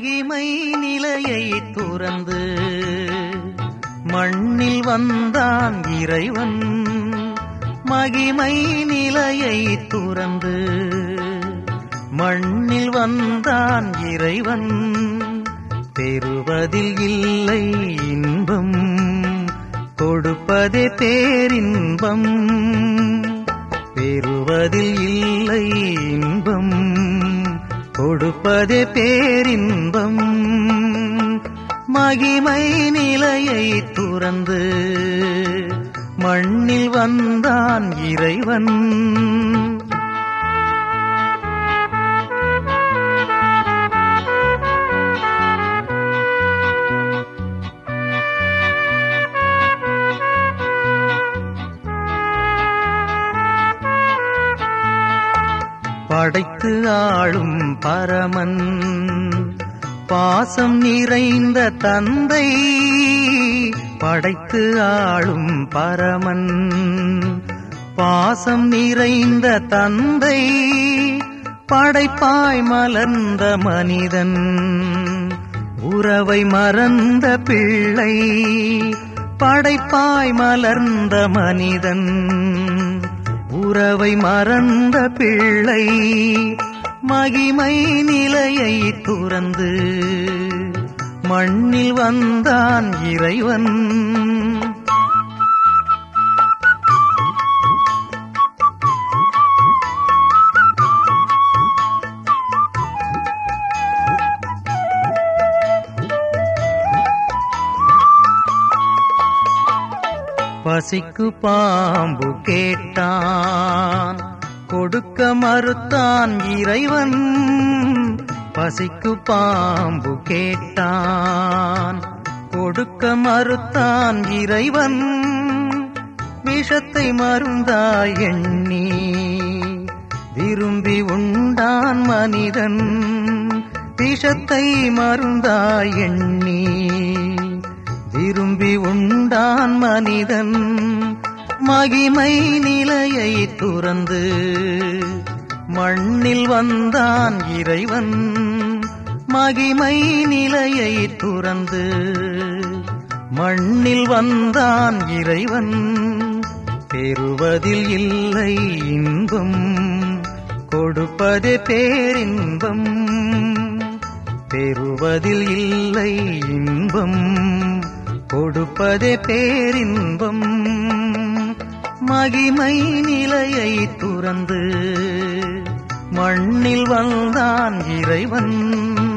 மகிமை நிலையை துறந்து மண்ணில் வந்தான் இறைவன் மகிமை நிலையை துறந்து மண்ணில் வந்தான் இறைவன் பெறுவதில் இல்லை இன்பம் கொடுப்பதே பேரின்பம் பெறுவதில் இல்லை இன்பம் கொடுப்பதே பேரின்பம் மகிமை நிலையை துறந்து மண்ணில் வந்தான் இறைவன் படைத்து ஆளும் பரமன் பாசம் நிறைந்த தந்தை படைத்து ஆளும் பரமன் பாசம் நிறைந்த தந்தை படைப்பாய் மலர்ந்த மனிதன் உறவை மறந்த பிள்ளை படைப்பாய் மலர்ந்த மனிதன் உறவை மறந்த பிள்ளை மகிமை நிலையை துறந்து மண்ணில் வந்தான் இறைவன் பசிக்கு பாம்பு கேட்டான் கொடுக்க மறுத்தான் இறைவன் பசிக்கு பாம்பு கேட்டான் கொடுக்க மறுத்தான் இறைவன் விஷத்தை மருந்தாய் எண்ணி விரும்பி உண்டான் மனிதன் விஷத்தை மருந்தாய் எண்ணி விரும்பி உண்டான் மனிதன் மகிமை நிலையை துறந்து மண்ணில் வந்தான் இறைவன் மகிமை நிலையை துறந்து மண்ணில் வந்தான் இறைவன் பெறுவதில் இல்லை இன்பம் கொடுப்பதே பேரின்பம் பெறுவதில் இல்லை இன்பம் கொடுப்பதே பேரின்பம் மகிமை நிலையை துறந்து மண்ணில் வந்தான் இறைவன்